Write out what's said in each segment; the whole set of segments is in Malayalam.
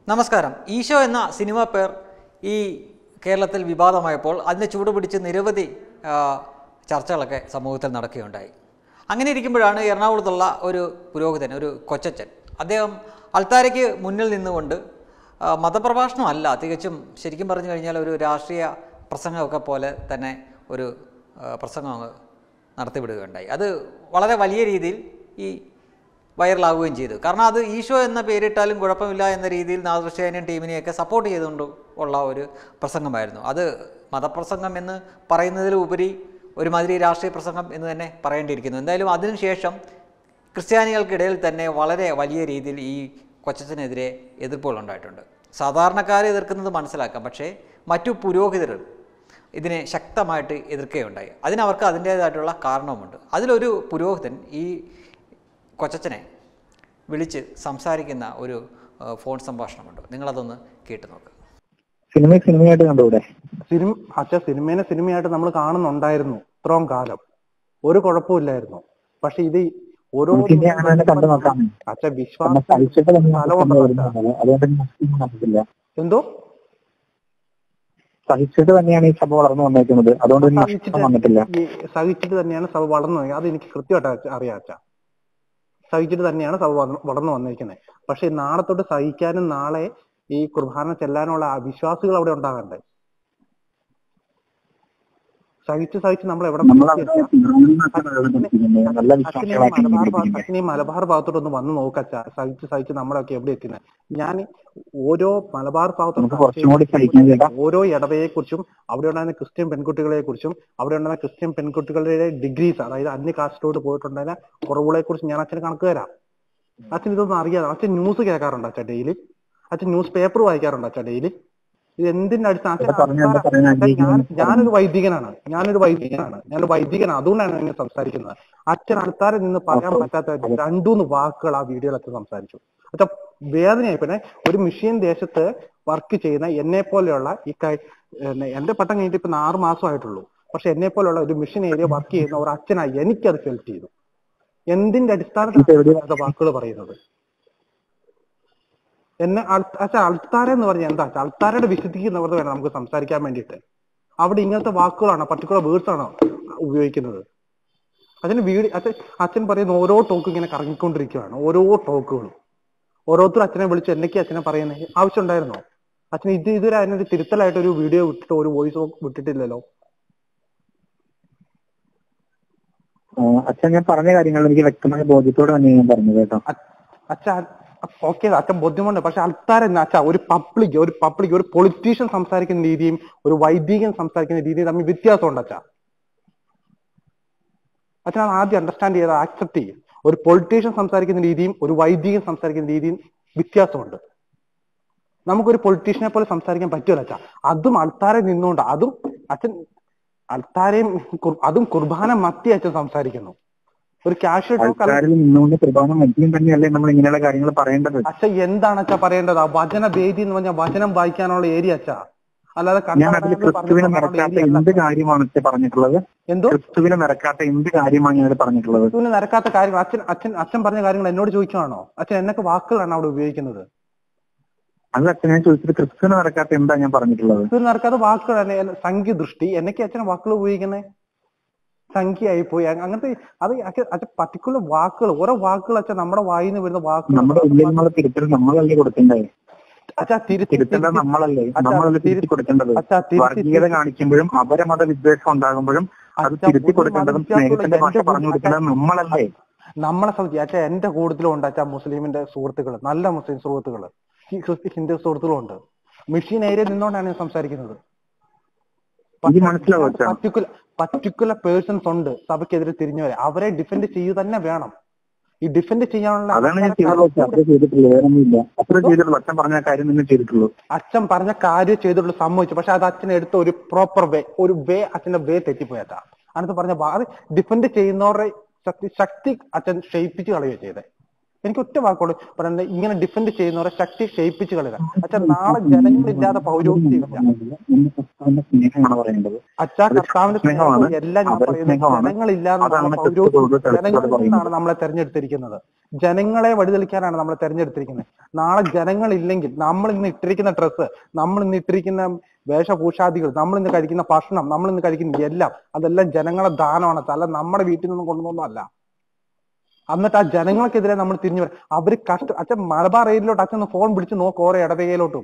നമസ്കാരം ഈശോ എന്ന സിനിമ പേർ ഈ കേരളത്തിൽ വിവാദമായപ്പോൾ അതിനെ ചൂടുപിടിച്ച് നിരവധി ആ, ചർച്ചകളൊക്കെ സമൂഹത്തിൽ നടക്കുകയുണ്ടായി അങ്ങനെ ഇരിക്കുമ്പോഴാണ് എറണാകുളത്തുള്ള ഒരു പുരോഹിതൻ ഒരു കൊച്ചച്ചൻ അദ്ദേഹം അൾത്താരയ്ക്ക് മുന്നിൽ നിന്നുകൊണ്ട് ആ, മതപ്രഭാഷണമല്ല തികച്ചും ശരിക്കും പറഞ്ഞു കഴിഞ്ഞാൽ ഒരു രാഷ്ട്രീയ പ്രസംഗമൊക്കെ പോലെ തന്നെ ഒരു ആ, പ്രസംഗം അങ്ങ് നടത്തിവിടുകയുണ്ടായി അത് വളരെ വലിയ രീതിയിൽ ഈ വൈറലാവുകയും ചെയ്തു കാരണം അത് ഈശോ എന്ന പേരിട്ടാലും കുഴപ്പമില്ല എന്ന രീതിയിൽ നാദൃശ്ചേനൻ ടീമിനെയൊക്കെ സപ്പോർട്ട് ചെയ്തുകൊണ്ട് ഉള്ള ഒരു പ്രസംഗമായിരുന്നു അത് മതപ്രസംഗം എന്ന് പറയുന്നതിലുപരി ഒരുമാതിരി രാഷ്ട്രീയ പ്രസംഗം എന്ന് തന്നെ പറയേണ്ടിയിരിക്കുന്നു എന്തായാലും അതിനുശേഷം ക്രിസ്ത്യാനികൾക്കിടയിൽ തന്നെ വളരെ വലിയ രീതിയിൽ ഈ കൊച്ചത്തിനെതിരെ എതിർപ്പുകൾ ഉണ്ടായിട്ടുണ്ട് സാധാരണക്കാരെ എതിർക്കുന്നത് മനസ്സിലാക്കാം പക്ഷേ മറ്റു പുരോഹിതർ ഇതിനെ ശക്തമായിട്ട് എതിർക്കുകയുണ്ടായി അതിനവർക്ക് അതിൻ്റേതായിട്ടുള്ള കാരണവുമുണ്ട് അതിലൊരു പുരോഹിതൻ ഈ കൊച്ചച്ചനെ വിളിച്ച് സംസാരിക്കുന്ന ഒരു ആ, ഫോൺ സംഭാഷണമുണ്ട് നിങ്ങളതൊന്ന് കേട്ടു നോക്കുക സിനിമ സിനിമയായിട്ട് കണ്ടുകൂടെ സിനിമ അച്ഛ സിനിമേനെ സിനിമയായിട്ട് നമ്മൾ കാണുന്നുണ്ടായിരുന്നു ഇത്രയും കാലം ഒരു കുഴപ്പമില്ലായിരുന്നു പക്ഷെ ഇത് ഓരോ പിന്നെ അങ്ങനെ തന്നെ കണ്ടു നോക്കാം അച്ഛ നമ്മൾ വിശ്വാസം സഹിച്ചിട്ട് തന്നെ നമുക്ക് സ്ഥലമുണ്ടോ കണ്ടു അച്ഛാ? വരുന്നത് അതുകൊണ്ട് നഷ്ടം നമുക്കില്ല എന്തോ സഹിച്ചിട്ട് തന്നെയാണ് ഈ സഭ വളർന്നു വന്നേക്കുന്നത് അതുകൊണ്ട് ഒരു നഷ്ടം സഹിച്ചിട്ട് വന്നിട്ടില്ല ഈ സഹിച്ചിട്ട് തന്നെയാണ് സഭ വളർന്നു വന്നത്. അത് എനിക്ക് കൃത്യമായിട്ട് അച്ഛ- അറിയാം അച്ഛ സഹിച്ചിട്ട് തന്നെയാണ് സഭ വളർന്നു- വളർന്നു വന്നിരിക്കുന്നത് പക്ഷെ നാളെ തൊട്ട് സഹിക്കാനും നാളെ ഈ കുർബാന ചെല്ലാനുള്ള ആ വിശ്വാസികൾ അവിടെ ഉണ്ടാകണ്ടേ സഹിച്ച് സഹിച്ച് നമ്മൾ എവിടെ നമ്മൾ എത്തി അവിടെ അച്ഛാ? തീർന്നതിനകത്ത് പ്രകടിപ്പിക്കുന്നത് നല്ല അച്ഛനെ വിശ്വാസികളായിട്ട് മലബാർ ഭാഗത്ത് ജീവിക്കുന്നത് അച്ഛനെ മലബാർ ഭാഗത്തോട്ടൊന്ന് വന്ന് നോക്കച്ച സഹിച്ച് സഹിച്ച് നമ്മളൊക്കെ എവിടെ എത്തുന്നത് ഞാൻ ഓരോ മലബാർ നമുക്ക് കുറച്ചും കൂടി സഹിക്കാൻ ചേട്ടാ ഭാഗത്തോട്ട് ഓരോ ഇടവയെ കുറിച്ചും അവിടെ ഉണ്ടായിരുന്ന ക്രിസ്ത്യൻ പെൺകുട്ടികളെ കുറിച്ചും അവിടെ ഉണ്ടായിരുന്ന ക്രിസ്ത്യൻ പെൺകുട്ടികളുടെ ഡിഗ്രീസ് അതായത് അന്യ കാസ്റ്റിലോട്ട് പോയിട്ടുണ്ടായിരുന്ന കുറവുകളെ കുറിച്ച് ഞാൻ അച്ഛന് കണക്ക് തരാം അച്ഛൻ ഇതൊന്നും അറിയാതെ അച്ഛൻ ന്യൂസ് കേൾക്കാറുണ്ട് അച്ഛൻ ഡെയിലി അച്ഛൻ ന്യൂസ് പേപ്പർ വായിക്കാറുണ്ട് അച്ഛൻ ഡെയിലി ഇത് എന്തിന്റെ അടിസ്ഥാനം ഇവിടെ പറഞ്ഞു എന്താ അച്ഛൻ പറയാൻ അച്ഛൻ ഞാൻ ആഗ്രഹിക്കുന്നത് ഞാനൊരു വൈദികനാണ് ഞാനൊരു വൈദികനാണ് ഞാനൊരു വൈദികനാണ് അതുകൊണ്ടാണ് ഞാൻ ഇങ്ങനെ സംസാരിക്കുന്നത് അച്ഛൻ ആൾക്കാരെ നിന്ന് പറയാൻ അപ്പൊ പറ്റാത്ത രണ്ടൂന്ന് വാക്കുകൾ ആ വീഡിയോയിൽ അച്ഛൻ സംസാരിച്ചു അച്ഛൻ വേദനയായി പിന്നെ ഒരു മിഷ്യൻ ദേശത്ത് വർക്ക് ചെയ്യുന്ന എന്നെ പോലെയുള്ള ഈ കൈ- എന്നെ- എന്റെ പട്ടം കഴിഞ്ഞിട്ട് ഇപ്പൊ ആറ് മാസമായിട്ടുള്ളൂ പക്ഷെ എന്നെ പോലെയുള്ള ഒരു മിഷൻ ഏരിയ വർക്ക് ചെയ്യുന്ന ഒരു അച്ഛനായി എനിക്കത് ഫെൽറ്റ് ചെയ്തു എന്തിന്റെ ഇപ്പൊ അടിസ്ഥാനത്തിലാണ് എവിടെയാ അച്ഛൻ വാക്കുകൾ പറയുന്നത് എന്നെ അൾ- അച്ഛാ അൾത്താര എന്ന് പറഞ്ഞാൽ എന്താ അച്ഛാ അൾത്താരയുടെ വിശുദ്ധിക്ക് നിവർന്ന് വേണം നമുക്ക് സംസാരിക്കാൻ വേണ്ടിയിട്ട് അവിടെ ഇങ്ങനത്തെ വാക്കുകളാണോ പർട്ടിക്കുലർ വേർഡ്സ് ആണോ ഉപയോഗിക്കുന്നത് അതിന് വീട് അച്ഛൻ അച്ഛൻ പറയുന്ന ഓരോ ടോക്കും ഇങ്ങനെ കറങ്ങിക്കൊണ്ടിരിക്കുകയാണ് ഓരോ ടോക്കുകളും ഓരോരുത്തരും അച്ഛനെ വിളിച്ച് എന്നൊക്കെ അച്ഛനെ പറയുന്നത് ആവശ്യമുണ്ടായിരുന്നോ അച്ഛൻ ഇത് ഇതുവരെ അതിനൊരു തിരുത്തലായിട്ട് ഒരു വീഡിയോ വിട്ടിട്ട് ഒരു വോയിസ് വിട്ടിട്ടില്ലല്ലോ ആ, അച്ഛൻ ഞാൻ പറഞ്ഞ കാര്യങ്ങൾ എനിക്ക് വ്യക്തമായ ബോധ്യത്തോടെ തന്നെ ഞാൻ പറഞ്ഞത് കേട്ടോ അച്ഛാ ഓക്കെ അച്ഛൻ ബുദ്ധിമുട്ടുണ്ട് പക്ഷെ അൾത്താര അച്ഛാ ഒരു പബ്ലിക് ഒരു പബ്ലിക് ഒരു പൊളിറ്റീഷ്യൻ സംസാരിക്കുന്ന രീതിയും ഒരു വൈദികൻ സംസാരിക്കുന്ന രീതിയും തമ്മിൽ വ്യത്യാസമുണ്ട് അച്ഛാ അച്ഛൻ അത് ആദ്യം അണ്ടർസ്റ്റാൻഡ് ചെയ്ത് ആക്സെപ്റ്റ് ചെയ്യും ഒരു പൊളിറ്റീഷ്യൻ സംസാരിക്കുന്ന രീതിയും ഒരു വൈദികൻ സംസാരിക്കുന്ന രീതിയും വ്യത്യാസമുണ്ട് നമുക്കൊരു പൊളിറ്റീഷ്യനെ പോലെ സംസാരിക്കാൻ പറ്റുമല്ലോ അച്ഛാ അതും അൾത്താരെ നിന്നുകൊണ്ട് അതും അച്ഛൻ അൾത്താരെയും കുർ- അതും കുർബാന മത്തി അച്ഛൻ സംസാരിക്കുന്നു ഒരു കാഷ്വൽ ടോക്ക് അല്ല ആൾക്കാരിൽ നിന്നുകൊണ്ട് പ്രധാനം മദ്യം തന്നെയല്ലേ നമ്മൾ ഇങ്ങനെയുള്ള കാര്യങ്ങൾ പറയേണ്ടത് അച്ഛ എന്താണ് അച്ഛ പറയേണ്ടത് ആ വചന വേദി എന്ന് പറഞ്ഞാൽ വചനം വായിക്കാനുള്ള ഏരിയ അച്ഛ അല്ലാതെ ഞാൻ അതിൽ കണ്ണാടാന്ന് ക്രിസ്തുവിനെ പറഞ്ഞ് നിറക്കാത്ത ഏരിയ അല്ല എന്ത് അച്ഛാ. കാര്യമാണ് അച്ഛൻ പറഞ്ഞിട്ടുള്ളത് എന്തോ ക്രിസ്തുവിനെ നിറക്കാത്ത എന്ത് കാര്യമാണ് ഞാൻ അതിൽ പറഞ്ഞിട്ടുള്ളത് ക്രിസ്തുവിന് നിരക്കാത്ത കാര്യങ്ങൾ അച്ഛൻ അച്ഛൻ അച്ഛൻ പറഞ്ഞ കാര്യങ്ങൾ എന്നോട് ചോദിക്കുവാണോ അച്ഛൻ എന്നൊക്കെ വാക്കുകളാണ് അവിടെ ഉപയോഗിക്കുന്നത് അത് അച്ഛൻ ഞാൻ ചോദിച്ചത് ക്രിസ്തുവിനെ നിറക്കാത്ത എന്താ ഞാൻ പറഞ്ഞിട്ടുള്ളത് ക്രിസ്തുവിന് നിരക്കാത്ത വാക്കുകളാണ് എന്നെ- സംഖ്യ ദൃഷ്ടി എന്നൊക്കെ അച്ഛൻ വാക്കുകൾ ഉപയോഗിക്കുന്നത് സംഖ്യയായി പോയി അ- അങ്ങനത്തെ അത് അച്ഛൻ പർട്ടിക്കുലർ വാക്കുകൾ ഓരോ വാക്കുകൾ അച്ഛൻ നമ്മുടെ വായിൽ നിന്ന് വരുന്ന നമ്മുടെ ഉള്ളിൽ വാക്കുകൾ നിന്നുള്ള തിരുത്തൽ നമ്മളല്ലേ കൊടുക്കേണ്ടത് അച്ഛാ തിരുത്തി തിരുത്തേണ്ടത് തിരുത്തി നമ്മളല്ലേ അച്ഛാ നമ്മളല്ലേ തിരുത്തി തിരുത്തി കൊടുക്കേണ്ടത് അച്ഛാ തിരുത്തി വർഗീയത കാണിക്കുമ്പോഴും അപരമത വിദ്വേഷം ഉണ്ടാകുമ്പോഴും അത് അച്ഛാ തിരുത്തി ഒരു കൊടുക്കേണ്ടതും മതവിശ്വാസമുള്ള സ്നേഹത്തിന്റെ ഭാഷ എന്റെ പറഞ്ഞു കൊടുക്കേണ്ടത് നമ്മളല്ലേ നമ്മളെ സംബന്ധിച്ച് അച്ഛാ എന്റെ കൂട്ടത്തിലും ഉണ്ട് അച്ഛാ മുസ്ലിമിന്റെ സുഹൃത്തുക്കൾ നല്ല മുസ്ലിം സുഹൃത്തുക്കൾ ക്രിസ്തു ഹിന്ദു സുഹൃത്തുക്കളും ഉണ്ട് മെഷീൻ ഏരിയ നിന്നുകൊണ്ടാണ് ഞാൻ സംസാരിക്കുന്നത് ഇത് മനസ്സിലാവും അച്ഛാ പർട്ടിക്കുലർ പർട്ടിക്കുലർ പേഴ്സൺസ് ഉണ്ട് സഭയ്ക്കെതിരെ തിരിഞ്ഞവരെ അവരെ ഡിഫെൻഡ് ചെയ്യുക തന്നെ വേണം ഈ ഡിഫെൻഡ് ചെയ്യാനുള്ള അതാണ് ഞാൻ ആൾക്കാരെ ചെയ്തുള്ളൂ അച്ഛാ. അത്രേ ചെയ്തിട്ടുള്ളൂ വേറെ ഒന്നുമില്ല അത്രേ ചെയ്തിട്ടുള്ളൂ അച്ഛൻ പറഞ്ഞ കാര്യം തന്നെ ചെയ്തിട്ടുള്ളൂ അച്ഛൻ പറഞ്ഞ കാര്യം ചെയ്തിട്ടുള്ള സമ്മതിച്ചു പക്ഷെ അത് അച്ഛൻ എടുത്ത ഒരു പ്രോപ്പർ വേ ഒരു വേ അച്ഛന്റെ വേ തെറ്റിപ്പോയതാ അതിനകത്ത് പറഞ്ഞ വാ- അത് ഡിഫെൻഡ് ചെയ്യുന്നവരുടെ ശക്തി ശക്തി അച്ഛൻ ക്ഷയിപ്പിച്ച് കളയുക ചെയ്തത് എനിക്ക് ഒറ്റ വാക്കോട് പറയുന്നത് ഇങ്ങനെ ഡിഫെൻഡ് ചെയ്യുന്നവരെ ശക്തി ക്ഷയിപ്പിച്ച് കളയുക അച്ഛാ നാളെ ജനങ്ങളില്ലാതെ പൗരോഹിത്യമില്ല എന്റെ കർത്താവിന്റെ സ്നേഹമാണ് പറയേണ്ടത് അച്ഛാ അത് കർത്താവിന്റെ സ്നേഹമാണ്. സ്നേഹം എല്ലാം ഞാൻ അതൊരു പറയുന്നത് സ്നേഹമാണ്. ജനങ്ങളില്ലാതെ അതാണ് നമ്മളെ ക്രിസ്തുവോട് പൗരോഹിത്യം തെളിയിച്ചത് ജനങ്ങളിൽ പറയുന്നത്. നിന്നാണ് നമ്മളെ തെരഞ്ഞെടുത്തിരിക്കുന്നത് ജനങ്ങളെ വഴിതെളിക്കാനാണ് നമ്മളെ തെരഞ്ഞെടുത്തിരിക്കുന്നത് നാളെ ജനങ്ങളില്ലെങ്കിൽ നമ്മൾ ഇന്ന് ഇട്ടിരിക്കുന്ന ഡ്രസ്സ് നമ്മൾ ഇന്ന് ഇട്ടിരിക്കുന്ന വേഷഭൂഷാദികൾ നമ്മൾ ഇന്ന് കഴിക്കുന്ന ഭക്ഷണം നമ്മൾ ഇന്ന് കഴിക്കുന്ന എല്ലാം അതെല്ലാം ജനങ്ങളെ ദാനമാണ് അല്ല നമ്മുടെ വീട്ടിൽ നിന്നും കൊണ്ടുവന്നൊന്നുമല്ല എന്നിട്ട് ആ ജനങ്ങൾക്കെതിരെ നമ്മൾ തിരിഞ്ഞു വരാം അവര് കഷ്ട അച്ഛൻ മലബാർ ഏരിയയിലോട്ട് അച്ഛൻ ഒന്ന് ഫോൺ പിടിച്ച് നോക്ക് ഓരോ ഇടവകയിലോട്ടും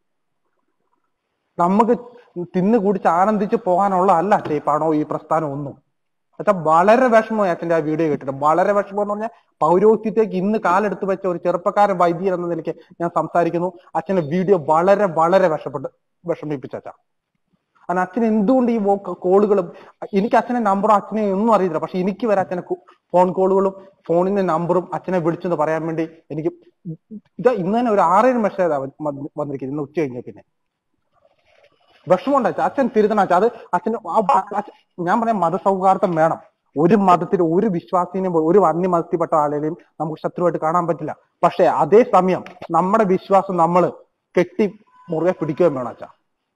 നമുക്ക് തിന്ന് കുടിച്ച് ആനന്ദിച്ച് പോകാനുള്ള അല്ല അച്ഛൻ ഈ പണോ ഈ പ്രസ്ഥാനം ഒന്നും അച്ഛാ വളരെ വിഷമമായി അച്ഛൻ്റെ ആ വീഡിയോ കേട്ടിട്ട് വളരെ വിഷമം എന്ന് പറഞ്ഞാൽ പൗരോഹിത്യത്തേക്ക് ഇന്ന് കാലെടുത്ത് വെച്ച ഒരു ചെറുപ്പക്കാരൻ വൈദ്യൻ എന്ന നിലയ്ക്ക് ഞാൻ സംസാരിക്കുന്നു അച്ഛന്റെ വീഡിയോ വളരെ വളരെ വിഷപ്പെട്ട് വിഷമിപ്പിച്ച അച്ഛാ കാരണം അച്ഛൻ എന്തുകൊണ്ട് ഈ കോളുകളും എനിക്ക് അച്ഛന്റെ നമ്പറും അച്ഛനെ ഒന്നും അറിയില്ല പക്ഷെ എനിക്ക് വരെ അച്ഛനെ ഫോൺ കോളുകളും ഫോണിന്റെ നമ്പറും അച്ഛനെ വിളിച്ചെന്ന് പറയാൻ വേണ്ടി എനിക്ക് ഇത് ഇന്ന് തന്നെ ഒരു ആറേഴ് മെസ്സേജ് വന്നിരിക്കുന്നത് ഇന്ന് ഉച്ച കഴിഞ്ഞ പിന്നെ വിഷമമുണ്ട് അച്ഛൻ അച്ഛൻ തിരുത്തണം അച്ഛൻ അത് അച്ഛന് ആ ഭ- അച്ഛൻ- ഞാൻ പറയാം മതസൗഹാർദ്ദം വേണം ഒരു മതത്തിൽ ഒരു വിശ്വാസിനെയും പോ- ഒരു അന്യ മതത്തിൽപ്പെട്ട ആളെയും നമുക്ക് ശത്രുവായിട്ട് കാണാൻ പറ്റില്ല പക്ഷെ അതേ സമയം നമ്മുടെ വിശ്വാസം നമ്മൾ കെട്ടി മുറുകെ പിടിക്കുകയും വേണം അച്ഛാ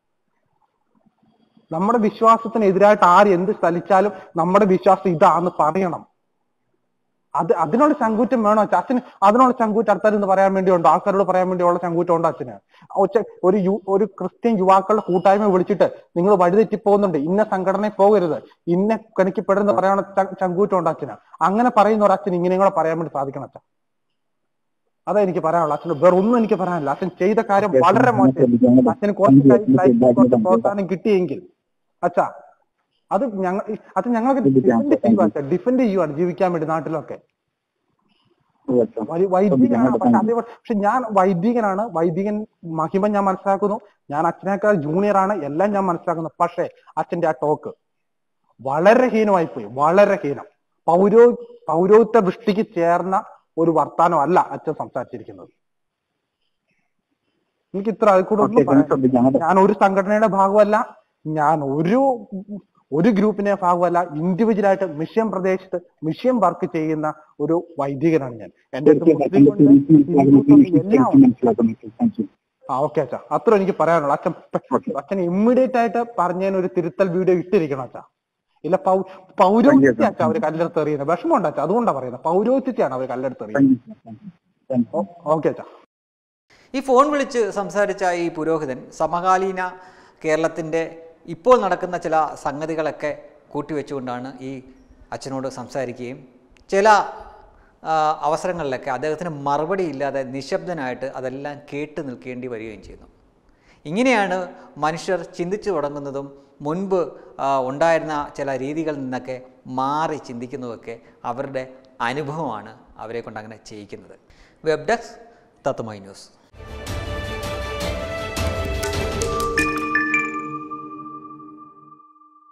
നമ്മുടെ വിശ്വാസത്തിന് എതിരായിട്ട് ആര് എന്ത് സ്ഥലിച്ചാലും നമ്മുടെ വിശ്വാസം ഇതാന്ന് പറയണം അത് അതിനുള്ള ചങ്കൂറ്റം വേണോ അച്ഛൻ അച്ഛന് അതിനുള്ള ചങ്കൂറ്റം അടുത്താൽ എന്ന് പറയാൻ വേണ്ടിയുണ്ടോ ആൾക്കാരോട് പറയാൻ വേണ്ടിയുള്ള ചങ്കൂറ്റം ഉണ്ടോ അച്ഛന് ഒച്ച ഒരു യു ഒരു ക്രിസ്ത്യൻ യുവാക്കളുടെ കൂട്ടായ്മ വിളിച്ചിട്ട് നിങ്ങൾ വഴിതെറ്റി പോകുന്നുണ്ട് ഇന്ന സംഘടനയിൽ പോകരുത് ഇന്ന കണിക്കപ്പെടുന്ന പറയാനുള്ള ച- ചങ്കൂറ്റം ഉണ്ടോ അച്ഛന് അങ്ങനെ പറയുന്ന ഒരു അച്ഛൻ ഇങ്ങനെയും കൂടെ പറയാൻ വേണ്ടി സാധിക്കണം അച്ഛൻ അതാ എനിക്ക് പറയാനുള്ളത് അച്ഛന് വേറെ ഒന്നും എനിക്ക് പറയാനില്ല അച്ഛൻ ചെയ്ത കാര്യം വളരെ മോശം അച്ഛന് കുറച്ച് കൈ- ലൈഫിൽ കുറച്ച് പ്രോത്സാഹനം കിട്ടിയെങ്കിൽ അച്ഛാ അത് ഞങ്ങൾ അത് ഞങ്ങൾക്ക് ഡിഫെൻഡ് ചെയ്യുക അച്ഛാ ഡിഫെൻഡ് ചെയ്യുവാണ് ജീവിക്കാൻ വേണ്ടി നാട്ടിലൊക്കെ വൈ- വൈദികനാണ് പക്ഷെ അതേ പക്ഷെ ഞാൻ വൈദികനാണ് വൈദികൻ മഹിമ ഞാൻ മനസ്സിലാക്കുന്നു ഞാൻ അച്ഛനേക്കാൾ ജൂനിയർ ആണ് എല്ലാം ഞാൻ മനസ്സിലാക്കുന്നു പക്ഷെ അച്ഛന്റെ ആ ടോക്ക് വളരെ ഹീനമായി പോയി വളരെ ഹീനം പൗരോ പൗരോഹിത്യ വൃഷ്ടിക്ക് ചേർന്ന ഒരു വർത്താനം അല്ല അച്ഛൻ സംസാരിച്ചിരിക്കുന്നത് എനിക്ക് ഇത്ര അതിൽ കൂടെ ഒന്നും പറയാൻ ശ്രദ്ധിക്കാം ഞാൻ ഒരു സംഘടനയുടെ ഭാഗമല്ല ഞാൻ ഒരു ഒരു ഗ്രൂപ്പിന്റെ ഭാഗമല്ല ഇൻഡിവിജ്വൽ ആയിട്ട് മിഷൻ പ്രദേശത്ത് മിഷൻ വർക്ക് ചെയ്യുന്ന ഒരു വൈദികനാണ് ഞാൻ എന്റെ അടുത്ത് മുസ്ലിം ഉണ്ട് ഹിന്ദുക്കളുണ്ട്, എല്ലാം ഉണ്ട്. മനസ്സിലാക്കുന്നു ആ ഓക്കെ അച്ഛാ അത്ര എനിക്ക് പറയാനുള്ളൂ അച്ഛൻ പെ- അച്ഛൻ ഇമ്മീഡിയറ്റ് ആയിട്ട് പറഞ്ഞതിന് ഒരു തിരുത്തൽ വീഡിയോ ഇട്ടിരിക്കണം അച്ഛാ ഇല്ല പൗ പൗരോഹിത്യ അച്ഛാ അവര് കല്ലെടുത്ത് എറിയുന്നത് വിഷമമുണ്ട് അച്ഛാ അതുകൊണ്ടാണ് പറയുന്നത് പൗരോഹിത്യത്തെയാണ് അവർ കല്ലെടുത്ത് എറിയുന്നത് ഓക്കെ അച്ഛാ ഈ ഫോൺ വിളിച്ച് സംസാരിച്ച ഈ പുരോഹിതൻ സമകാലീന കേരളത്തിൻ്റെ ഇപ്പോൾ നടക്കുന്ന ചില സംഗതികളൊക്കെ കൂട്ടിവെച്ചുകൊണ്ടാണ് ഈ അച്ഛനോട് സംസാരിക്കുകയും ചില ആ, അവസരങ്ങളിലൊക്കെ അദ്ദേഹത്തിന് മറുപടി ഇല്ലാതെ നിശബ്ദനായിട്ട് അതെല്ലാം കേട്ട് നിൽക്കേണ്ടി വരികയും ചെയ്യുന്നു ഇങ്ങനെയാണ് മനുഷ്യർ ചിന്തിച്ചു തുടങ്ങുന്നതും മുൻപ് ആ, ഉണ്ടായിരുന്ന ചില രീതികളിൽ നിന്നൊക്കെ മാറി ചിന്തിക്കുന്നതൊക്കെ അവരുടെ അനുഭവമാണ് അവരെ കൊണ്ട് അങ്ങനെ ചെയ്യിക്കുന്നത് വെബ് ഡെസ്ക് തത്വമൈ ന്യൂസ്